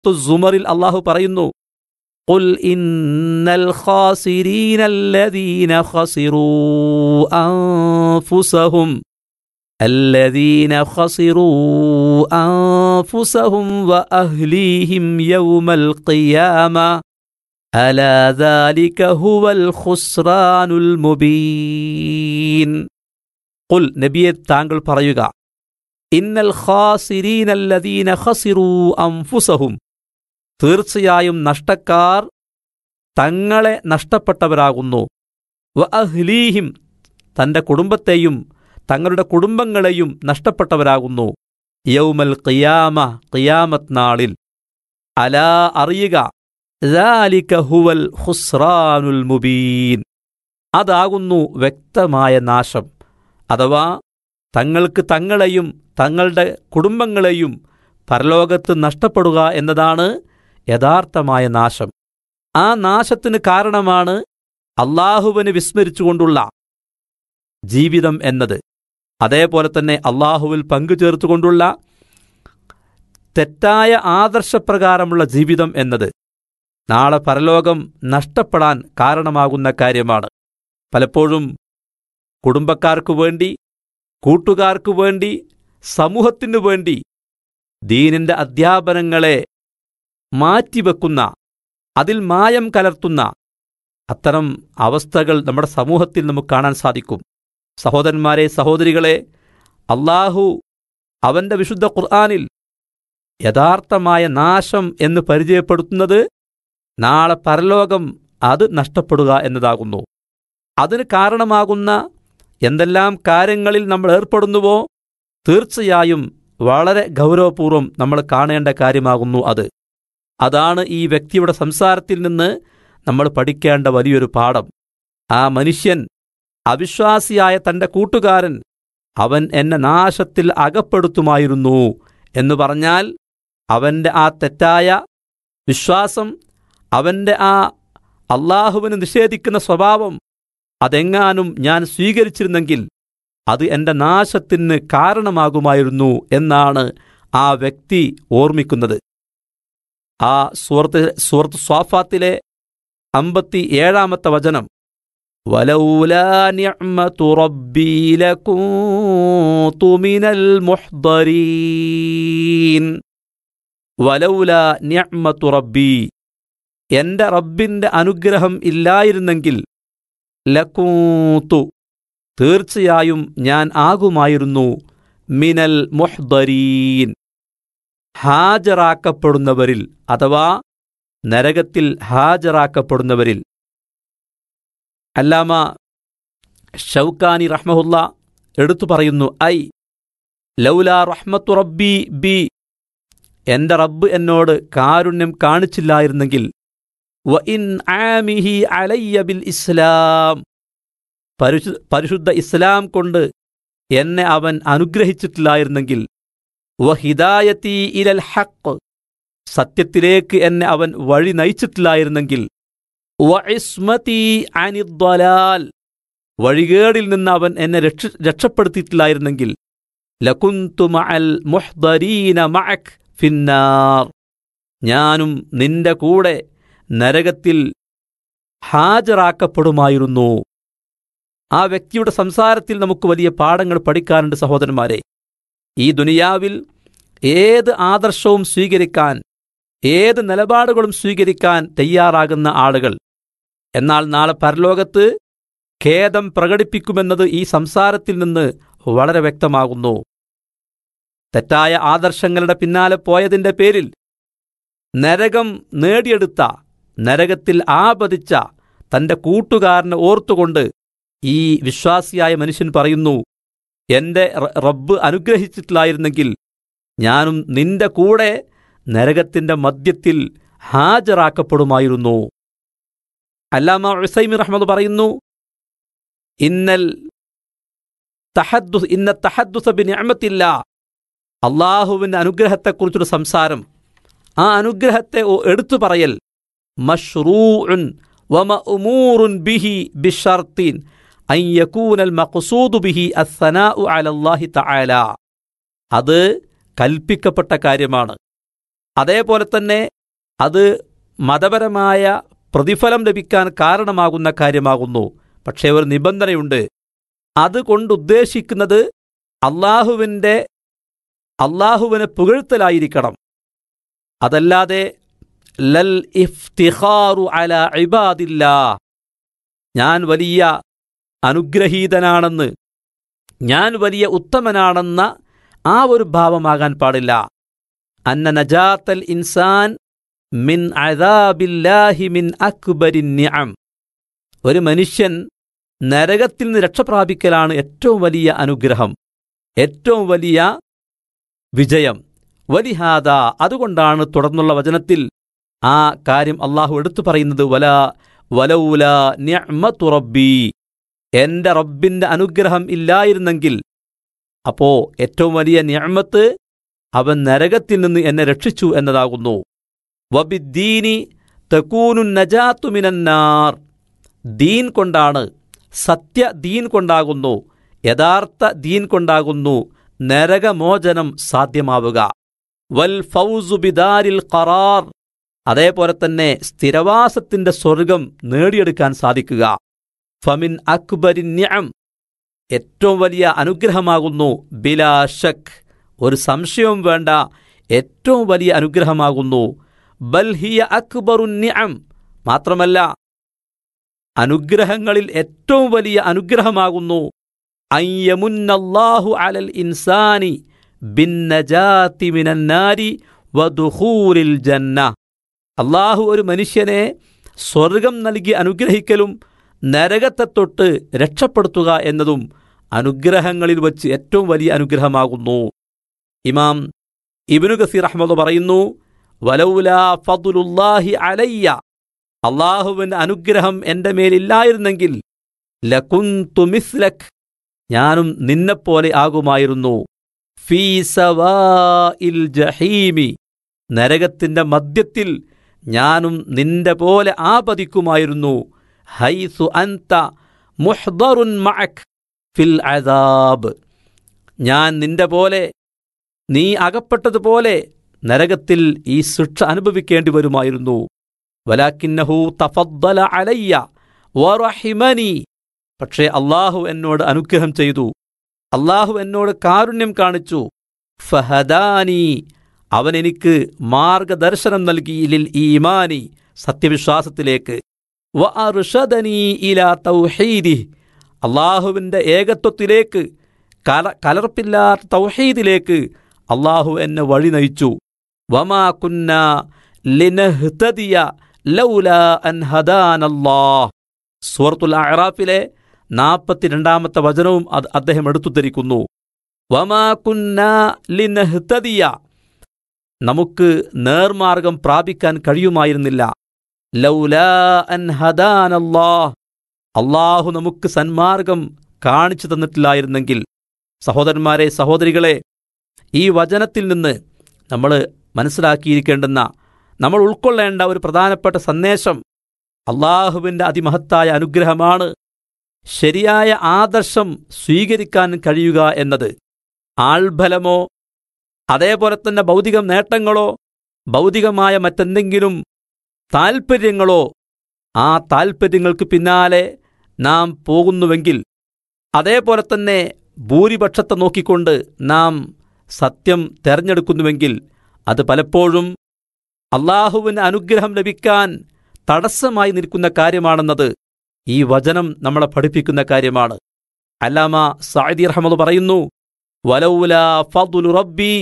സൂറത്തു സുമറിൽ അള്ളാഹു പറയുന്നു قل إن الخاسرين الذين خسروا أنفسهم الذين خسروا أنفسهم وأهليهم يوم القيامة ألا ذلك هو الخسران المبين قل നബിയെ താങ്കൾ പറയുക ഇന്നൽ ഖാസിരീന الذين خسروا أنفسهم തീർച്ചയായും നഷ്ടക്കാർ തങ്ങളെ നഷ്ടപ്പെട്ടവരാകുന്നു വ അഹ്ലീഹിം തന്റെ കുടുംബത്തെയും തങ്ങളുടെ കുടുംബങ്ങളെയും നഷ്ടപ്പെട്ടവരാകുന്നു യൗമൽ ഖിയാമ ഖിയാമത്ത് നാളിൽ അലാ അറിയുക ذَلِكَ ഹുവൽ ഖുസ്റാനുൽ മുബീൻ അതാകുന്നു വ്യക്തമായ നാശം അഥവാ തങ്ങൾക്ക് തങ്ങളെയും തങ്ങളുടെ കുടുംബങ്ങളെയും പരലോകത്ത് നഷ്ടപ്പെടുക എന്നതാണ് യഥാർത്ഥമായ നാശം ആ നാശത്തിന് കാരണമാണ് അള്ളാഹുവിന് വിസ്മരിച്ചുകൊണ്ടുള്ള ജീവിതം എന്നത് അതേപോലെ തന്നെ അള്ളാഹുവിൽ പങ്കുചേർത്തുകൊണ്ടുള്ള തെറ്റായ ആദർശപ്രകാരമുള്ള ജീവിതം എന്നത് നാളെ പരലോകം നഷ്ടപ്പെടാൻ കാരണമാകുന്ന കാര്യമാണ് പലപ്പോഴും കുടുംബക്കാർക്കു വേണ്ടി കൂട്ടുകാർക്കു വേണ്ടി സമൂഹത്തിനു വേണ്ടി ദീനിന്റെ അധ്യാപനങ്ങളെ മാറ്റിവെക്കുന്ന അതിൽ മായം കലർത്തുന്ന അത്തരം അവസ്ഥകൾ നമ്മുടെ സമൂഹത്തിൽ നമുക്ക് കാണാൻ സാധിക്കും സഹോദരന്മാരെ സഹോദരികളെ അള്ളാഹു അവന്റെ വിശുദ്ധ ഖുർആാനിൽ യഥാർത്ഥമായ നാശം എന്ന് പരിചയപ്പെടുത്തുന്നത് നാളെ പരലോകം അത് നഷ്ടപ്പെടുക എന്നതാകുന്നു അതിന് കാരണമാകുന്ന എന്തെല്ലാം കാര്യങ്ങളിൽ നമ്മൾ ഏർപ്പെടുന്നുവോ തീർച്ചയായും വളരെ ഗൗരവപൂർവ്വം നമ്മൾ കാണേണ്ട കാര്യമാകുന്നു അത് അതാണ് ഈ വ്യക്തിയുടെ സംസാരത്തിൽ നിന്ന് നമ്മൾ പഠിക്കേണ്ട വലിയൊരു പാഠം ആ മനുഷ്യൻ അവിശ്വാസിയായ തന്റെ കൂട്ടുകാരൻ അവൻ എന്നെ നാശത്തിൽ അകപ്പെടുത്തുമായിരുന്നു എന്ന് പറഞ്ഞാൽ അവന്റെ ആ തെറ്റായ വിശ്വാസം അവന്റെ ആ അള്ളാഹുവിന് നിഷേധിക്കുന്ന സ്വഭാവം അതെങ്ങാനും ഞാൻ സ്വീകരിച്ചിരുന്നെങ്കിൽ അത് എന്റെ നാശത്തിന് കാരണമാകുമായിരുന്നു എന്നാണ് ആ വ്യക്തി ഓർമ്മിക്കുന്നത് ആ സുഹൃത്ത് സുഹൃത്ത് സ്വാഫാത്തിലെ അമ്പത്തി ഏഴാമത്തെ വചനം വലൗലാ നിഅ്മതു റബ്ബീ ലകൂന്തു മിനൽ മുഹ്ദരീൻ വലൗലാ നിഅ്മതു റബ്ബീ എന്റെ റബ്ബിന്റെ അനുഗ്രഹം ഇല്ലായിരുന്നെങ്കിൽ ലക്കൂത്തു തീർച്ചയായും ഞാൻ ആകുമായിരുന്നു മിനൽ മുഹ്ദരീൻ ഹാജരാക്കപ്പെടുന്നവരിൽ അഥവാ നരകത്തിൽ ഹാജരാക്കപ്പെടുന്നവരിൽ അല്ലാമ ഷൗക്കാനി റഹ്മഹുല്ല എടുത്തു പറയുന്നു ഐ ലൗല റഹ്മത്തു റബ്ബി ബി എന്റെ റബ്ബ് എന്നോട് കാരുണ്യം കാണിച്ചില്ലായിരുന്നെങ്കിൽ വ ഇൻ ആമിഹി അലയ്യ ബിൽ ഇസ്ലാം പരിശു പരിശുദ്ധ ഇസ്ലാം കൊണ്ട് എന്നെ അവൻ അനുഗ്രഹിച്ചിട്ടില്ലായിരുന്നെങ്കിൽ വ ഹിദായത്തി ഇലൽ ഹക്ക് സത്യത്തിലേക്ക് എന്നെ അവൻ വഴി നയിച്ചിട്ടില്ലായിരുന്നെങ്കിൽ വ ഇസ്മതി അനിദ്വലാൽ വഴികേടിൽ നിന്ന് അവൻ എന്നെ രക്ഷ രക്ഷപ്പെടുത്തിയിട്ടില്ലായിരുന്നെങ്കിൽ ലകുന്തു മഅൽ മുഹ്ദരീന മഅക് ഫിന്നാർ ഞാനും നിന്റെ കൂടെ നരകത്തിൽ ഹാജരാക്കപ്പെടുമായിരുന്നു ആ വ്യക്തിയുടെ സംസാരത്തിൽ നമുക്ക് വലിയ പാഠങ്ങൾ പഠിക്കാനുണ്ട് സഹോദരന്മാരെ ഈ ദുനിയാവിൽ ഏത് ആദർശവും സ്വീകരിക്കാൻ ഏത് നിലപാടുകളും സ്വീകരിക്കാൻ തയ്യാറാകുന്ന ആളുകൾ എന്നാൽ നാളെ പരലോകത്ത് ഖേദം പ്രകടിപ്പിക്കുമെന്നത് ഈ സംസാരത്തിൽ നിന്ന് വളരെ വ്യക്തമാകുന്നു തെറ്റായ ആദർശങ്ങളുടെ പിന്നാലെ പോയതിന്റെ പേരിൽ നരകം നേടിയെടുത്ത നരകത്തിൽ ആപതിച്ച തന്റെ കൂട്ടുകാരനെ ഓർത്തുകൊണ്ട് ഈ വിശ്വാസിയായ മനുഷ്യൻ പറയുന്നു എന്റെ റബ്ബ് അനുഗ്രഹിച്ചിട്ടില്ലായിരുന്നെങ്കിൽ ഞാനും നിന്റെ കൂടെ നരകത്തിന്റെ മധ്യത്തിൽ ഹാജരാക്കപ്പെടുമായിരുന്നു അല്ലാമ ഉസൈമി റഹ്മദ് പറയുന്നു ഇന്നൽ തഹദ്ദു ഇന്ന തഹദ്ദുസ ബിനിഅമത്തില്ല അള്ളാഹുവിന്റെ അനുഗ്രഹത്തെക്കുറിച്ചൊരു സംസാരം ആ അനുഗ്രഹത്തെ എടുത്തു പറയൽ മഷ്റൂഉൻ വമഅ്മൂറുൻ ബിഹി ബിഷർത്തിൻ അൻ യകൂനൽ മഖ്സൂദു ബിഹി അസ്സനാഉ അലല്ലാഹി തആല അത് കൽപ്പിക്കപ്പെട്ട കാര്യമാണ് അതേപോലെ തന്നെ അത് മതപരമായ പ്രതിഫലം ലഭിക്കാൻ കാരണമാകുന്ന കാര്യമാകുന്നു പക്ഷേ ഒരു നിബന്ധനയുണ്ട് അതുകൊണ്ട് ഉദ്ദേശിക്കുന്നത് അള്ളാഹുവിൻ്റെ അള്ളാഹുവിനെ പുകഴ്ത്തലായിരിക്കണം അതല്ലാതെ ലൽ ഇഫ്തിഖാറു അല ഇബാദില്ലാ ഞാൻ വലിയ അനുഗ്രഹീതനാണെന്ന് ഞാൻ വലിയ ഉത്തമനാണെന്ന ആ ഒരു ഭാവമാകാൻ പാടില്ല അന്ന നജാത്തൽ ഇൻസാൻ മിൻ അദാബില്ലാഹി മിൻ അക്ബരിൻ നിഅം ഒരു മനുഷ്യൻ നരകത്തിൽ നിന്ന് രക്ഷപ്രാപിക്കലാണ് ഏറ്റവും വലിയ അനുഗ്രഹം ഏറ്റവും വലിയ വിജയം വലിഹാദ അതുകൊണ്ടാണ് തുടർന്നുള്ള വചനത്തിൽ ആ കാര്യം അള്ളാഹു എടുത്തു പറയുന്നത് വല വലൗല നിഅ്മതു റബ്ബി എന്റെ റബ്ബിന്റെ അനുഗ്രഹം ഇല്ലായിരുന്നെങ്കിൽ അപ്പോ ഏറ്റവും വലിയ നിഅ്മത്ത് അവൻ നരകത്തിൽ നിന്ന് എന്നെ രക്ഷിച്ചു എന്നതാകുന്നു വബിദ്ദീനി തക്കൂനു നജാത്തു മിനന്നാർ ദീൻ കൊണ്ടാണ് സത്യ ദീൻ കൊണ്ടാകുന്നു യഥാർത്ഥ ദീൻ കൊണ്ടാകുന്നു നരകമോചനം സാധ്യമാവുക വൽ ഫൗസു ബിദാരിൽ ഖറാർ അതേപോലെ തന്നെ സ്ഥിരവാസത്തിന്റെ സ്വർഗം നേടിയെടുക്കാൻ സാധിക്കുക ഫമിൻ അക്ബരിൻ നിഅം ഏറ്റവും വലിയ അനുഗ്രഹമാകുന്നു ബിലാ ഷക് ഒരു സംശയവും വേണ്ട ഏറ്റവും വലിയ അനുഗ്രഹമാകുന്നു ബൽഹിയ അക്ബറുൻ നിഅം മാത്രമല്ല അനുഗ്രഹങ്ങളിൽ ഏറ്റവും വലിയ അനുഗ്രഹമാകുന്നു അയ്യമുന്നല്ലാഹു അലൽ ഇൻസാനി ബിന്നജാതി മിനന്നാരി വദുഖൂലിൽ ജന്ന അള്ളാഹു ഒരു മനുഷ്യനെ സ്വർഗം നൽകി അനുഗ്രഹിക്കലും നരകത്തെ തൊട്ട് രക്ഷപ്പെടുത്തുക എന്നതും അനുഗ്രഹങ്ങളിൽ വച്ച് ഏറ്റവും വലിയ അനുഗ്രഹമാകുന്നു ഇമാം ഇബിനു ഗസീർ അഹമ്മദ് പറയുന്നു വലൗല ഫതുലുല്ലാഹി അലയ്യ അള്ളാഹുവിൻ്റെ അനുഗ്രഹം എൻ്റെ മേലില്ലായിരുന്നെങ്കിൽ ലകുന്തു മിസ്ലക് ഞാനും നിന്നെപ്പോലെ ആകുമായിരുന്നു ഫീ സവാഇൽ ജഹീമി നരകത്തിന്റെ മധ്യത്തിൽ ഞാനും നിന്റെ പോലെ ആപതിക്കുമായിരുന്നു ഹൈസു അൻത മുഹ്ദറുൻ മഅക് ഫിൽ അദാബ് ഞാൻ നിന്റെ പോലെ നീ അകപ്പെട്ടതുപോലെ നരകത്തിൽ ഈ ശിക്ഷ അനുഭവിക്കേണ്ടി വരുമായിരുന്നു വലാക്കിന്നഹു തഫദ്ദല അലയ്യ വറഹിമനി പക്ഷേ അള്ളാഹു എന്നോട് അനുഗ്രഹം ചെയ്തു അള്ളാഹു എന്നോട് കാരുണ്യം കാണിച്ചു ഫഹദാനി അവൻ എനിക്ക് മാർഗദർശനം നൽകി ലിൽ ഈമാനി സത്യവിശ്വാസത്തിലേക്ക് വ അർഷദനി ഇലാ തൗഹീദി അള്ളാഹുവിൻ്റെ ഏകത്വത്തിലേക്ക് കല കലർപ്പില്ലാത്ത തൗഹീദിലേക്ക് അള്ളാഹു എന്നെ വഴി നയിച്ചു വമാ കുന്ന ലിനഹ്തദിയ ലൗല അൻ ഹദാനല്ലാഹ് സൂറത്തുൽ അഹ്റാഫിലെ നാൽപ്പത്തിരണ്ടാമത്തെ വചനവും അത് അദ്ദേഹം എടുത്തു ധരിക്കുന്നു വമാ കുന്ന ലിനഹ്തദിയ നമുക്ക് നേർമാർഗം പ്രാപിക്കാൻ കഴിയുമായിരുന്നില്ല ലൗലാ അൻ ഹദാനല്ലാഹ് അള്ളാഹു നമുക്ക് സന്മാർഗം കാണിച്ചു തന്നിട്ടില്ലായിരുന്നെങ്കിൽ സഹോദരന്മാരെ സഹോദരികളെ ഈ വചനത്തിൽ നിന്ന് നമ്മൾ മനസ്സിലാക്കിയിരിക്കേണ്ടുന്ന നമ്മൾ ഉൾക്കൊള്ളേണ്ട ഒരു പ്രധാനപ്പെട്ട സന്ദേശം അള്ളാഹുവിൻ്റെ അതിമഹത്തായ അനുഗ്രഹമാണ് ശരിയായ ആദർശം സ്വീകരിക്കാൻ കഴിയുക എന്നത് ആൾബലമോ അതേപോലെ തന്നെ ഭൗതിക നേട്ടങ്ങളോ ഭൗതികമായ മറ്റെന്തെങ്കിലും താൽപ്പര്യങ്ങളോ ആ താൽപ്പര്യങ്ങൾക്ക് പിന്നാലെ നാം പോകുന്നുവെങ്കിൽ അതേപോലെ തന്നെ ഭൂരിപക്ഷത്തെ നോക്കിക്കൊണ്ട് നാം സത്യം തെരഞ്ഞെടുക്കുന്നുവെങ്കിൽ അത് പലപ്പോഴും അള്ളാഹുവിന് അനുഗ്രഹം ലഭിക്കാൻ തടസ്സമായി നിൽക്കുന്ന കാര്യമാണെന്നത് ഈ വചനം നമ്മളെ പഠിപ്പിക്കുന്ന കാര്യമാണ് അല്ലാമ സായിദി റഹ്മദ് പറയുന്നു വലൗല ഫദ്ലു റബ്ബി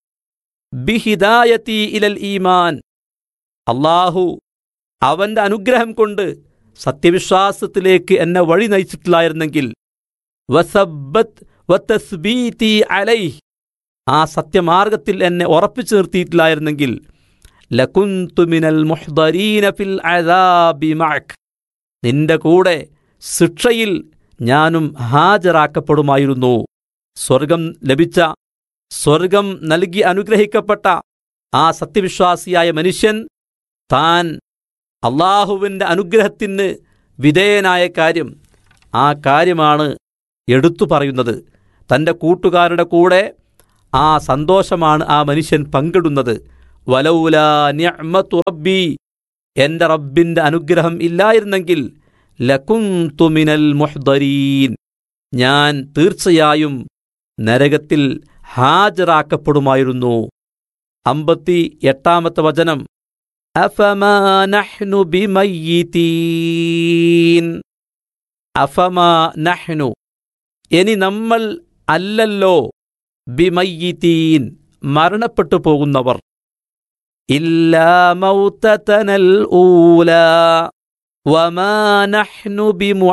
ബിഹിദായത്തി ഇലൽ ഈമാൻ അള്ളാഹു അവന്റെ അനുഗ്രഹം കൊണ്ട് സത്യവിശ്വാസത്തിലേക്ക് എന്നെ വഴി നയിച്ചിട്ടില്ലായിരുന്നെങ്കിൽ വസബ്ബത്ത് വതസ്ബീതി അലൈഹ് ആ സത്യമാർഗത്തിൽ എന്നെ ഉറപ്പിച്ചു നിർത്തിയിട്ടില്ലായിരുന്നെങ്കിൽ ലകുന്തു മിനൽ മുഹ്ദരീന ഫിൽ അദാബി മഅക് നിന്റെ കൂടെ ശിക്ഷയിൽ ഞാനും ഹാജരാക്കപ്പെടുമായിരുന്നു സ്വർഗം ലഭിച്ച സ്വർഗം നൽകി അനുഗ്രഹിക്കപ്പെട്ട ആ സത്യവിശ്വാസിയായ മനുഷ്യൻ താൻ അള്ളാഹുവിൻ്റെ അനുഗ്രഹത്തിന് വിധേയനായ കാര്യം ആ കാര്യമാണ് എടുത്തു പറയുന്നത് തൻ്റെ കൂട്ടുകാരുടെ കൂടെ ആ സന്തോഷമാണ് ആ മനുഷ്യൻ പങ്കിടുന്നത് വലൗല നിഅ്മതു റബ്ബി എന്റെ റബ്ബിന്റെ അനുഗ്രഹം ഇല്ലായിരുന്നെങ്കിൽ ലകുന്തു മിനൽ മുഹ്ദരീൻ ഞാൻ തീർച്ചയായും നരകത്തിൽ ഹാജരാക്കപ്പെടുമായിരുന്നു അമ്പത്തി എട്ടാമത്തെ വചനം അഫമാ നഹ്നു ബിമയ്യിതീൻ അഫമാ നഹ്നു ഇനി നമ്മൾ അല്ലല്ലോ ബിമയ്യിതീൻ മരണപ്പെട്ടു പോകുന്നവർ ഇല്ലാ മൗതതനൽ ഊല വമാ നഹ്നു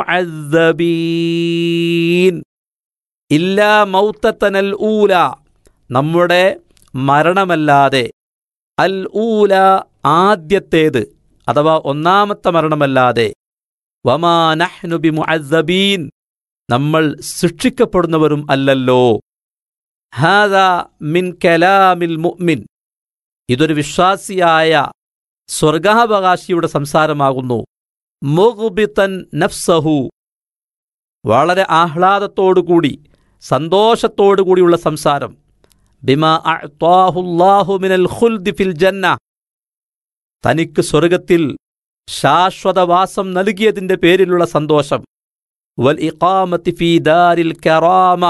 ബിമുഅസ്സബീൻ ഇല്ലാ മൗത്തത്തനൽ ഊല നമ്മുടെ മരണമല്ലാതെ അൽ ഊല ആദ്യത്തേത് അഥവാ ഒന്നാമത്തെ മരണമല്ലാതെ വമാ നഹ്നു ബിമുഅസ്സബീൻ നമ്മൾ ശിക്ഷിക്കപ്പെടുന്നവരും അല്ലല്ലോ ഹാദ മിൻ കലാമിൽ മുഅ്മിൻ ഇതൊരു വിശ്വാസിയായ സ്വർഗാവകാശിയുടെ സംസാരമാകുന്നു മുഗ്ബിതൻ നഫ്സഹു വളരെ ആഹ്ലാദത്തോടുകൂടി സന്തോഷത്തോടുകൂടിയുള്ള സംസാരം ബിമാ അഅ്താഹുല്ലാഹു മിനൽ ഖുൽദി ഫിൽ ജന്ന തനിക്ക് സ്വർഗത്തിൽ ശാശ്വതവാസം നൽകിയതിന്റെ പേരിലുള്ള സന്തോഷം വൽ ഇഖാമത്തി ഫീ ദാരിൽ കറാമ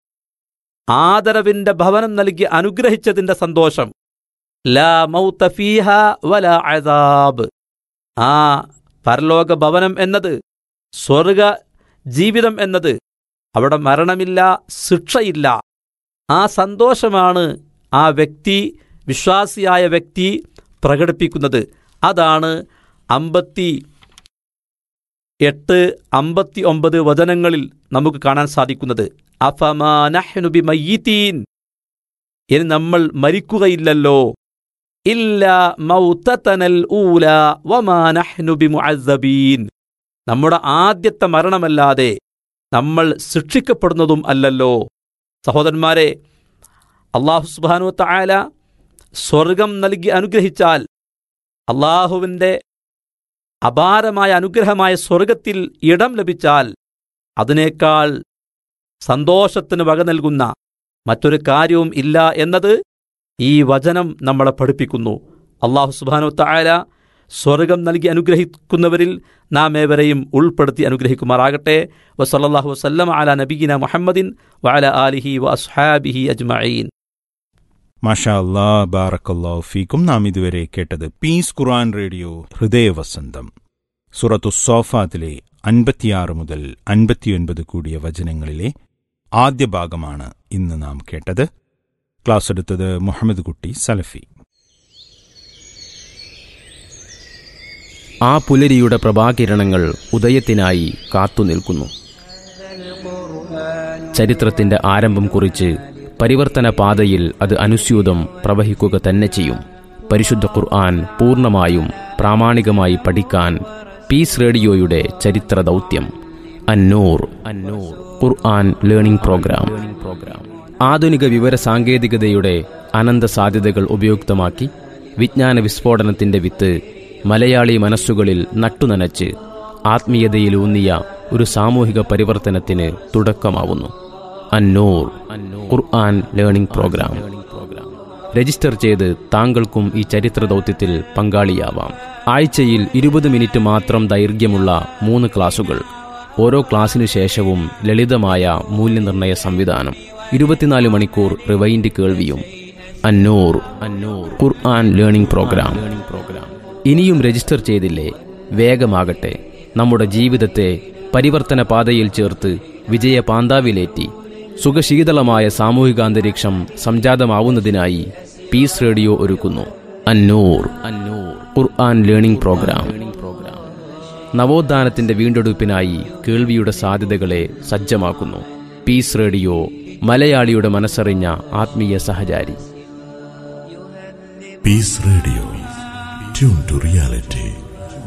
ആദരവിന്റെ ഭവനം നൽകി അനുഗ്രഹിച്ചതിന്റെ സന്തോഷം ലാ മൗത ഫീഹ വലാ അദാബ് ആ പരലോക ഭവനം എന്നത് സ്വർഗ ജീവിതം എന്നത് അവിടെ മരണമില്ല ശിക്ഷയില്ല ആ സന്തോഷമാണ് ആ വ്യക്തി വിശ്വാസിയായ വ്യക്തി പ്രകടിപ്പിക്കുന്നത് അതാണ് അമ്പത്തി എട്ട് അമ്പത്തി ഒമ്പത് വചനങ്ങളിൽ നമുക്ക് കാണാൻ സാധിക്കുന്നത് അഫമാനഹ്നുബി മയ്യീൻ ഇനി നമ്മൾ മരിക്കുകയില്ലല്ലോ ഇല്ല മൗത്തനൽ ഊല വമാനഹ്നുബി മുഅസ്സബീൻ നമ്മുടെ ആദ്യത്തെ മരണമല്ലാതെ നമ്മൾ ശിക്ഷിക്കപ്പെടുന്നതും അല്ലല്ലോ സഹോദരന്മാരെ അള്ളാഹു സുബാനു തായാല സ്വർഗം നൽകി അനുഗ്രഹിച്ചാൽ അള്ളാഹുവിൻ്റെ അപാരമായ അനുഗ്രഹമായ സ്വർഗത്തിൽ ഇടം ലഭിച്ചാൽ അതിനേക്കാൾ സന്തോഷത്തിന് വക നൽകുന്ന മറ്റൊരു കാര്യവും ഇല്ല എന്നത് ഈ വചനം നമ്മളെ പഠിപ്പിക്കുന്നു അള്ളാഹു സുബാനു തായാല സ്വർഗം നൽകി അനുഗ്രഹിക്കുന്നവരിൽ നാം ഏവരെയും ഉൾപ്പെടുത്തി അനുഗ്രഹിക്കുമാറാകട്ടെ വസല്ലാഹു വസ്ലം അല നബീന മുഹമ്മദിൻ വഅല ആലിഹി വ അസ്ഹാബിഹി അജ്മഈൻ മാഷാ അല്ലാ ബാറക്കല്ലാ ഫീക്കും നാം ഇതുവരെ കേട്ടത് പീസ് ഖുർആൻ റേഡിയോ ഹൃദയവസന്തം സുറത്തു സോഫാത്തിലെ അൻപത്തിയാറ് മുതൽ അൻപത്തിയൊൻപത് കൂടിയ വചനങ്ങളിലെ ആദ്യ ഭാഗമാണ് ഇന്ന് നാം കേട്ടത് ക്ലാസ് എടുത്തത് മുഹമ്മദ് കുട്ടി സലഫി ആ പുലരിയുടെ പ്രഭാകിരണങ്ങൾ ഉദയത്തിനായി കാത്തുനിൽക്കുന്നു ചരിത്രത്തിന്റെ ആരംഭം കുറിച്ച് പരിവർത്തന പാതയിൽ അത് അനുസ്യൂതം പ്രവഹിക്കുക തന്നെ ചെയ്യും പരിശുദ്ധ ഖുർആൻ പൂർണ്ണമായും പ്രാമാണികമായി പഠിക്കാൻ പീസ് റേഡിയോയുടെ ചരിത്ര ദൗത്യം Annoor Annoor Quran learning program program ആധുനിക വിവര സാങ്കേതികതയുടെ അനന്ത സാധ്യതകൾ ഉപയുക്തമാക്കി വിജ്ഞാന വിസ്ഫോടനത്തിന്റെ വിത്ത് മലയാളി മനസ്സുകളിൽ നട്ടുനനച്ച് ആത്മീയതയിലൂന്നിയ ഒരു സാമൂഹിക പരിവർത്തനത്തിന് തുടക്കമാവുന്നു Annoor Quran learning program register ചെയ്ത് താങ്കൾക്കും ഈ ചരിത്ര ദൗത്യത്തിൽ പങ്കാളിയാവാം ആഴ്ചയിൽ ഇരുപത് മിനിറ്റ് മാത്രം ദൈർഘ്യമുള്ള മൂന്ന് ക്ലാസുകൾ ഓരോ ക്ലാസ്സിനു ശേഷവും ലളിതമായ മൂല്യനിർണ്ണയ സംവിധാനം ഇരുപത്തിനാല് മണിക്കൂർ റിവൈൻഡ് കേൾവിയും Annoor Annoor Quran learning program program ഇനിയും രജിസ്റ്റർ ചെയ്തില്ലേ വേഗമാകട്ടെ നമ്മുടെ ജീവിതത്തെ പരിവർത്തന പാതയിൽ ചേർത്ത് വിജയ പാന്താവിലേറ്റി സുഖശീതളമായ സാമൂഹികാന്തരീക്ഷം സംജാതമാവുന്നതിനായി പീസ് റേഡിയോ ഒരുക്കുന്നു Annoor Annoor Quran learning program program നവോത്ഥാനത്തിന്റെ വീണ്ടെടുപ്പിനായി കേൾവിയുടെ സാധ്യതകളെ സജ്ജമാക്കുന്നു പീസ് റേഡിയോ മലയാളിയുടെ മനസ്സറിഞ്ഞ ആത്മീയ സഹചാരി Peace Radio. Tune to reality.